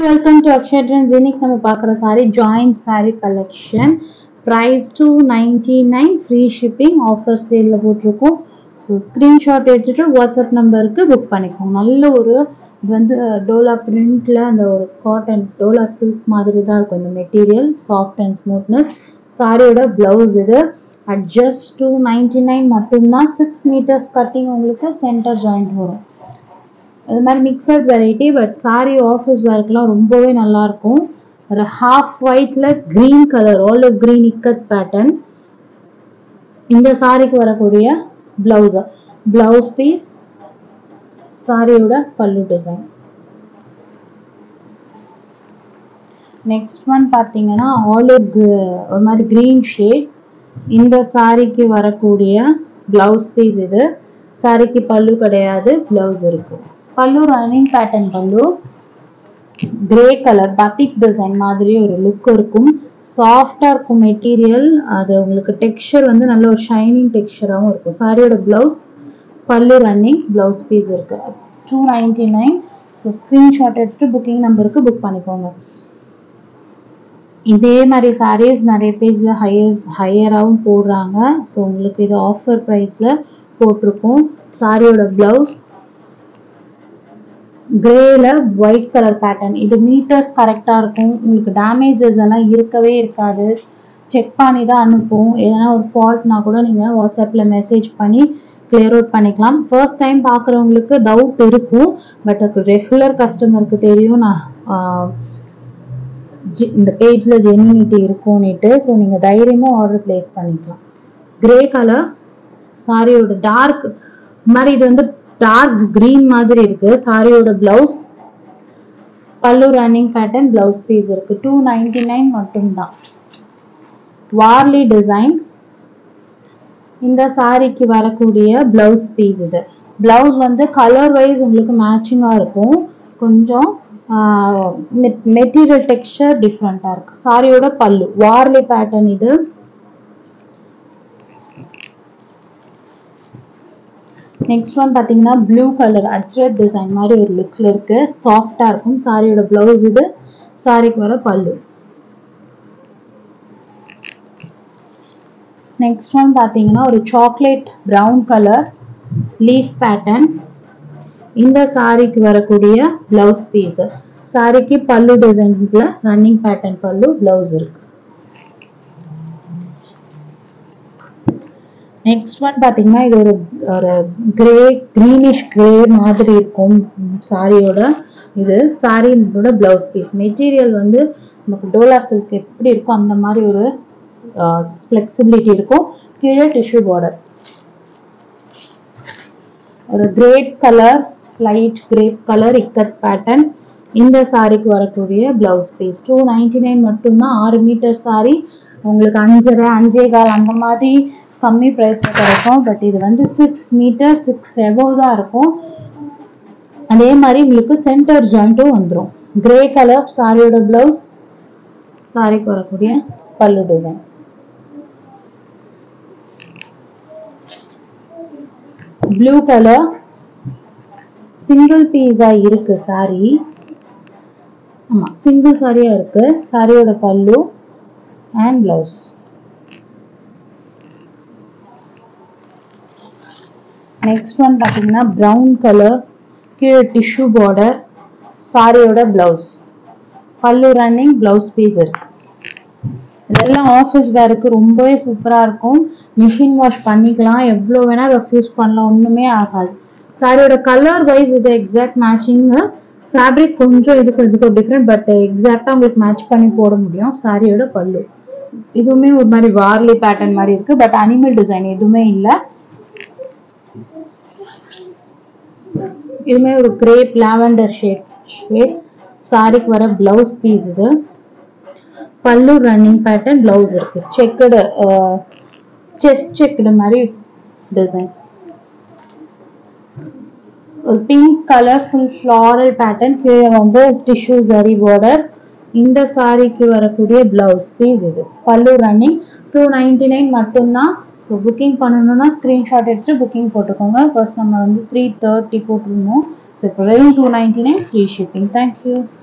welcome to Akshaya trends இன்னைக்கு நம்ம பார்க்குற sari joint sari collection price two ninety nine free shipping offer சேலில் போட்டிருக்கோம் ஸோ ஸ்க்ரீன்ஷாட் எடுத்துகிட்டு வாட்ஸ்அப் நம்பருக்கு புக் பண்ணிக்கோங்க நல்ல ஒரு இது வந்து டோலா பிரிண்டில் அந்த ஒரு காட்டன் டோலா சில்க் மாதிரி தான் இருக்கும் இந்த மெட்டீரியல் சாஃப்ட் அண்ட் ஸ்மூத்னஸ் சாரியோட ப்ளவுஸ் இது at just two ninety nine மட்டும்தான் சிக்ஸ் மீட்டர்ஸ் கட்டிங் உங்களுக்கு சென்டர் ஜாயிண்ட் வரும் இது மாதிரி mixed variety but sari office ஒர்க்லாம் ரொம்பவே நல்லா இருக்கும் ஒரு ஹாஃப் ஒயிட்ல green colour olive green ikat pattern இந்த சாரிக்கு வரக்கூடிய பிளவுஸ் பிளவுஸ் பீஸ் சாரியோட பல்லு டிசைன் நெக்ஸ்ட் ஒன் பார்த்தீங்கன்னா ஆலிவ் ஒரு மாதிரி கிரீன் ஷேட் இந்த சாரிக்கு வரக்கூடிய பிளவுஸ் பீஸ் இது சாரிக்கு பல்லு கிடையாது பிளவுஸ் இருக்கும் pallu running pattern pallu grey colour batik design மாதிரி ஒரு லுக் இருக்கும் சாஃப்டாக இருக்கும் மெட்டீரியல் அது உங்களுக்கு டெக்ஸ்சர் வந்து நல்ல ஒரு ஷைனிங் டெக்ஸ்சராகவும் இருக்கும் சாரியோட blouse pallu running blouse piece இருக்கு two ninety nine so screenshot எடுத்துட்டு புக்கிங் நம்பருக்கு புக் பண்ணிக்கோங்க இதே மாதிரி சாரீஸ் நிறைய பேஜில் ஹையர்ஸ் ஹையராகவும் போடுறாங்க ஸோ உங்களுக்கு இது ஆஃபர் ப்ரைஸில் போட்டிருக்கோம் சாரியோட ப்ளவுஸ் கிரேல ஒயிட் கலர் பேட்டர்ன் இது மீட்டர்ஸ் கரெக்டாக இருக்கும் உங்களுக்கு டேமேஜஸ் எல்லாம் இருக்கவே இருக்காது செக் பண்ணி தான் அனுப்பும் எதனா ஒரு ஃபால்ட்னா கூட நீங்கள் வாட்ஸ்அப்பில் மெசேஜ் பண்ணி கிளியர் அவுட் பண்ணிக்கலாம் ஃபர்ஸ்ட் டைம் பார்க்குறவங்களுக்கு டவுட் இருக்கும் பட் அது ரெகுலர் கஸ்டமருக்கு தெரியும் நான் இந்த பேஜில் ஜென்யூனிட்டி இருக்கும்னுட்டு ஸோ நீங்கள் தைரியமாக ஆர்டர் ப்ளேஸ் பண்ணிக்கலாம் கிரே கலர் சாரியோட டார்க் மாதிரி இது வந்து டார்க் கிரீன் மாதிரி இருக்கு சாரியோட blouse pallu running pattern blouse piece இருக்கு டூ நைன்டி நைன் மட்டும்தான் வார்லி டிசைன் இந்த சாரிக்கு வரக்கூடிய பிளவுஸ் பீஸ் இது பிளவுஸ் வந்து கலர் வைஸ் உங்களுக்கு மேட்சிங்காக இருக்கும் கொஞ்சம் மெட்டீரியல் டெக்ஸ்டர் டிஃப்ரெண்ட்டாக இருக்கு சாரியோட பல்லு வார்லி பேட்டர்ன் இது நெக்ஸ்ட் ஒன் பார்த்தீங்கன்னா ப்ளூ கலர் அட்ரட் டிசைன் மாதிரி ஒரு லுக்கில் இருக்கு சாஃப்டாக இருக்கும் சாரியோட ப்ளவுஸ் இது சாரிக்கு வர பல்லு நெக்ஸ்ட் ஒன் பார்த்தீங்கன்னா ஒரு chocolate brown colour leaf pattern இந்த சாரிக்கு வரக்கூடிய பிளவுஸ் பீஸ் சாரிக்கு பல்லு டிசைன்ல ரன்னிங் பேட்டர்ன் பல்லு பிளவுஸ் இருக்கு நெக்ஸ்ட் ஒன் பார்த்தீங்கன்னா இது ஒரு ஒரு கிரே க்ரீனிஷ் கிரே மாதிரி இருக்கும் சாரியோட இது சாரியோட பிளவுஸ் பீஸ் மெட்டீரியல் வந்து நமக்கு டோலா சில்க் எப்படி இருக்கும் அந்த மாதிரி ஒரு ஃப்ளெக்சிபிலிட்டி இருக்கும் கீழே டிஷ்யூ பார்டர் ஒரு grape colour light grape colour ikat pattern இந்த சாரிக்கு வரக்கூடிய blouse piece two ninety nine மட்டும்தான் ஆறு மீட்டர் சாரி உங்களுக்கு அஞ்சரை அஞ்சே கால் அந்த மாதிரி கம்மி ப்ரைஸில் கிடைக்கும் பட் இது வந்து சிக்ஸ் மீட்டர் சிக்ஸ் எபோவ் தான் இருக்கும் அதே மாதிரி உங்களுக்கு சென்டர் ஜாயிண்ட்டும் வந்துடும் கிரே கலர் சாரியோட பிளவுஸ் சாரிக்கு வரக்கூடிய pallu design blue colour single பீஸா இருக்கு சாரி ஆமா சிங்கிள் சாரியா இருக்கு சாரியோட pallu and blouse next one பார்த்தீங்கன்னா ப்ரௌன் கலர் கீழே டிஷ்யூ பார்டர் சாரியோட blouse pallu running blouse piece இருக்கு இதெல்லாம் ஆஃபீஸ் வேருக்கு ரொம்பவே சூப்பராக இருக்கும் மிஷின் வாஷ் பண்ணிக்கலாம் எவ்வளோ வேணால் ரெஃப்யூஸ் பண்ணலாம் ஒன்றுமே ஆகாது சாரியோட கலர் வைஸ் இது எக்ஸாக்ட் மேட்சிங்கு ஃபேப்ரிக் கொஞ்சம் இதுக்கு இதுக்கு டிஃப்ரெண்ட் பட் எக்ஸாக்டாக உங்களுக்கு மேட்ச் பண்ணி போட முடியும் சாரியோட பல்லு இதுவுமே ஒரு மாதிரி வார்லி பேட்டர்ன் மாதிரி இருக்கு பட் அனிமல் டிசைன் எதுவுமே இல்லை இதுமே ஒரு கிரேப் லாவெண்டர் ஷேட் ஷேட் சாரிக்கு வர பிளவுஸ் பீஸ் இது பல்லு ரன்னிங் பேட்டர்ன் பிளவுஸ் இருக்கு செக்குடு செஸ்ட் செக்குடு மாதிரி டிசைன் ஒரு pink colour full floral pattern கீழே வந்து டிஷ்யூ சரி பார்டர் இந்த சாரிக்கு வரக்கூடிய பிளவுஸ் பீஸ் இது pallu running two ninety nine மட்டும்தான் ஸோ புக்கிங் பண்ணணும்னா ஸ்க்ரீன்ஷாட் எடுத்து புக்கிங் போட்டுக்கோங்க ஃபர்ஸ்ட் நம்ம வந்து த்ரீ தேர்ட்டி போட்டிருந்தோம் ஸோ இப்போ வெறும் two ninety nine free shipping thank you